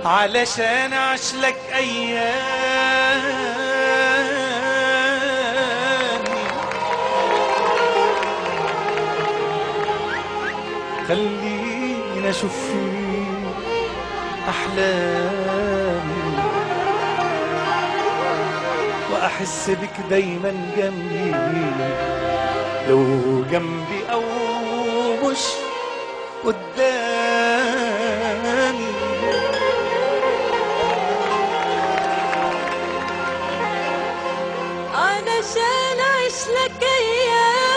علشان اعيش ايامي خلينا اشوف فيك احلامي واحس بك دايما جنبي لو جنبي او مش قدامي علشان اعيش لك ايامي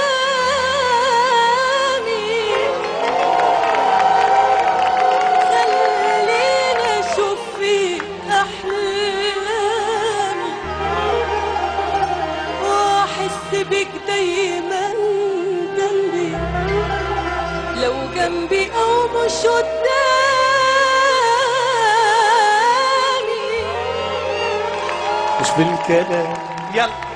خليني اشوف فيك احلامي واحس بك دايما جنبي لو جنبي او مش قدامي مش بالكلام يلا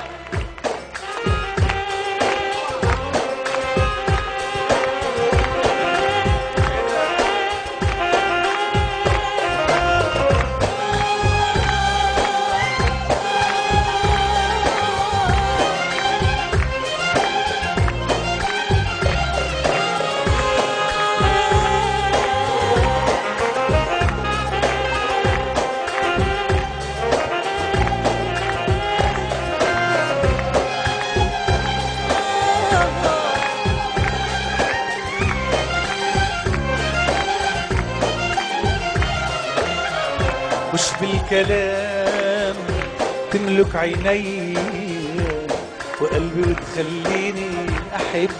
مش بالكلام تملك عيني وقلبي وتخليني احب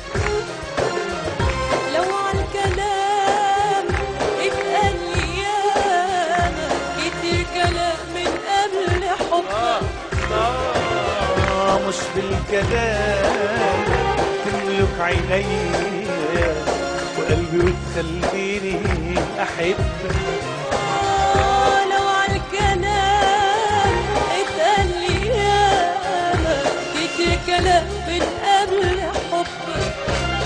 لو عالكلام اتقال ياما كتير كلام من قبل حبك آه مش بالكلام تملك عيني وقلبي وتخليني احب آه لو عالكلام اتقال ياما كتير كلام من قبل حبك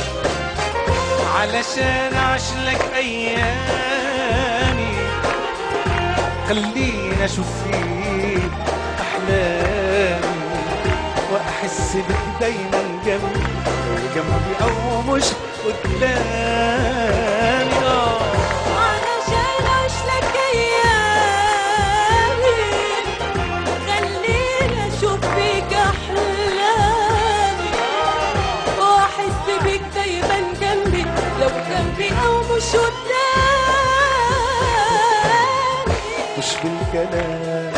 علشان اعيش لك ايامي خليني اشوف فيك احلامي واحس بك دايما جنبي لو جنبي او مش قدامي اه علشان اعيش لك ايامي خليني اشوف فيك احلامي واحس بيك دايما جنبي لو جنبي او مش قدامي مش بالكلام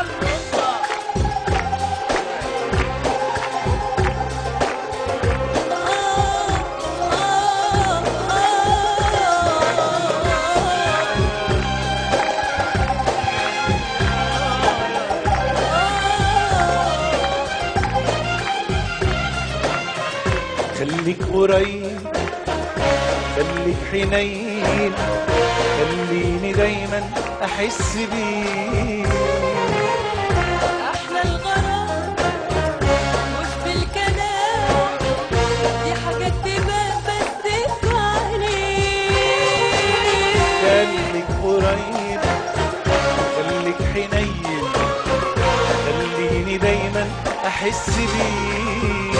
خليك قريب خليك حنين خليني دايما احس بيك احلى الغرام مش بالكلام دي حاجات تبان بس في عينيك خليك قريب خليك حنين خليني دايما احس بيك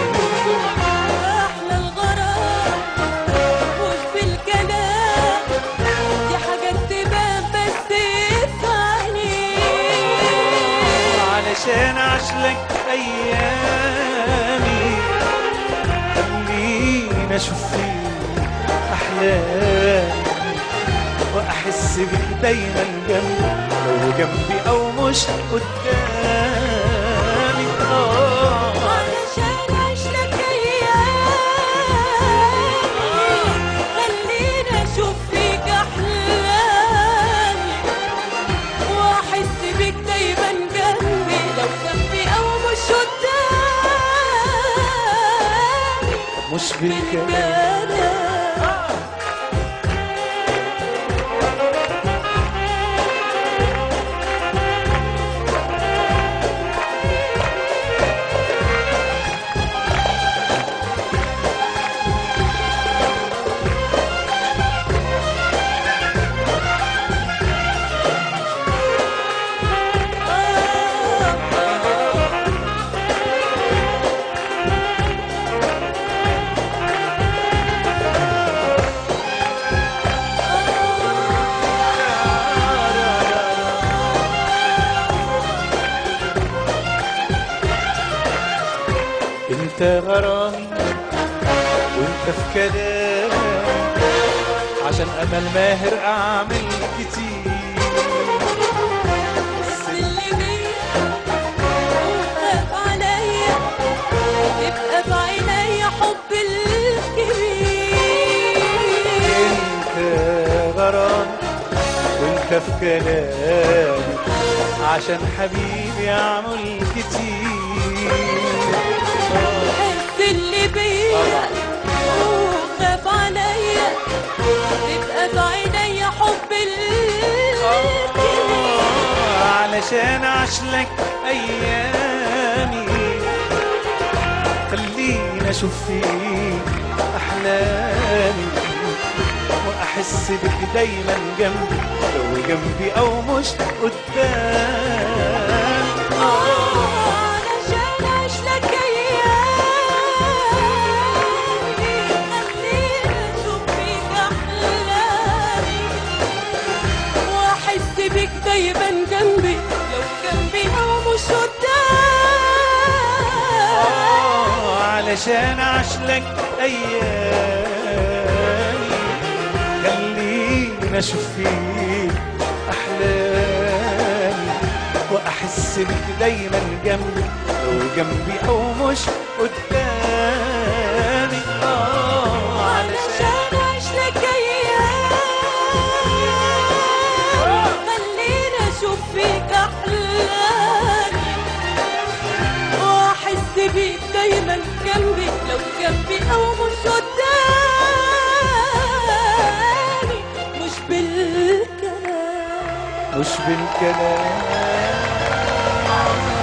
احلى الغرام مش بالكلام دي حاجات تبان بس في عينيك علشان اعيش لك ايامي خليني اشوف فيك احلامي واحس بك دايما جنبي لو جنبي او مش قدامي اه علشان اعيش لك ايامي خليني اشوف فيك احلامي واحس بيك دايما جنبي لو جنبي او مش قدامي مش بالكلام بالكلام انت غرامي وانت في كلامي عشان امل ماهر اعمل كتير بس اللي بيا وخاف عليا يبقى في عينيا حب الكبير انت غرامي وانت في كلامي عشان حبيبي اعمل كتير حس اللي بيا وخاف عليا يبقى في عينيا حب الكبير علشان اعيشلك ايامي خليني اشوف فيك احلامي واحس بك دايما جنبي لو جنبي او مش قدام علشان اعيش لك ايامي خليني اشوف فيك احلامي واحس بيك دايما جنبي لو جنبي او مش قدامي علشان اعيشلك ايامي خليني اشوف فيك احلامي واحس بك دايما جنبي لو جنبي او مش قدامي اه علشان علشان اعيش لك ايام خليني اشوف فيك احلامي واحس بيك دايما جنبي لو جنبي او مش قدامي مش بالكلام مش بالكلام